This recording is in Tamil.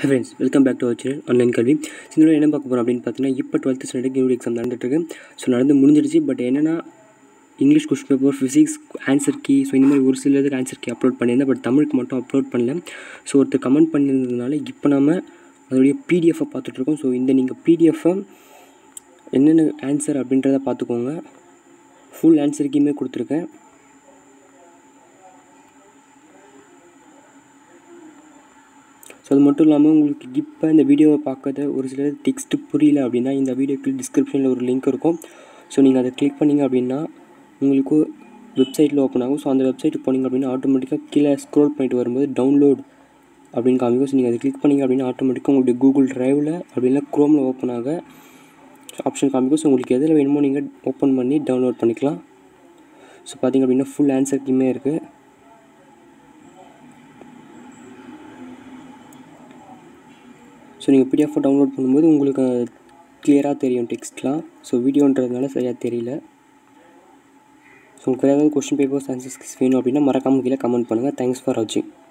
high friends welcome back to our channel online கல்வி ஸோ இந்த என்ன பார்க்க போகிறோம் அப்படின்னு பார்த்தீங்கன்னா இப்போ டுவெல்த்து ஸ்டாண்டர்ட் யூனிட் எக்ஸாம் நடந்துட்டுருக்கு ஸோ நடந்து முடிஞ்சிடுச்சு பட் என்னென்னா English question paper physics answer key so இந்த மாதிரி ஒரு சிலதுக்கு ஆன்சர் கீ அப்லோட் பண்ணியிருந்தேன் பட் தமிழுக்கு மட்டும் அப்லோட் பண்ணல ஸோ ஒருத்தர் கமெண்ட் பண்ணியிருந்ததுனால இப்போ நம்ம அதோடைய பிடிஎஃபை பார்த்துட்ருக்கோம் ஸோ இந்த நீங்கள் பிடிஎஃபை என்னென்ன ஆன்சர் அப்படின்றத பார்த்துக்கோங்க ஃபுல் ஆன்சர் கீமே கொடுத்துருக்கேன் ஸோ அது மட்டும் இல்லாமல் உங்களுக்கு இப்போ இந்த வீடியோவை பார்க்கறது ஒரு சில டெக்ஸ்ட்டு புரியல அப்படின்னா இந்த வீடியோக்கு டிஸ்கிரிப்ஷனில் ஒரு லிங்க் இருக்கும் ஸோ நீங்கள் அதை கிளிக் பண்ணிங்க அப்படின்னா உங்களுக்கு வெப்சைட்டில் ஓப்பன் ஆகும் ஸோ அந்த வெப்சைட்டுக்கு போனீங்க அப்படின்னா ஆட்டோமேட்டிக்காக கீழே ஸ்க்ரோல் பண்ணிட்டு வரும்போது டவுன்லோட் அப்படின்னு காமிக்கும் ஸோ நீங்கள் அதை கிளிக் பண்ணிங்க அப்படின்னா ஆட்டோமேட்டிக்காக உங்களுடைய கூகுள் ட்ரைவில் அப்படின்னா க்ரோமில் ஓப்பன் ஆக ஆப்ஷன் காமிக்கும் ஸோ உங்களுக்கு எதில் வேணுமோ நீங்கள் ஓப்பன் பண்ணி டவுன்லோட் பண்ணிக்கலாம் ஸோ பார்த்திங்க அப்படின்னா ஃபுல் ஆன்சர் கீமே இருக்குது ஸோ நீங்கள் பிடிஎஃப் டவுன்லோட் பண்ணும்போது உங்களுக்கு கிளியராக தெரியும் டெக்ஸ்ட்லாம் ஸோ வீடியோன்றதுனால சரியாக தெரியல ஸோ உங்களுக்கு ஏதாவது கொஸ்டின் பேப்பர்ஸ் ஆன்சர்ஸ் வேணும் அப்படின்னா மறக்காமல் கீழே கமெண்ட் பண்ணுங்கள் தேங்க்ஸ் ஃபார் வாட்சிங்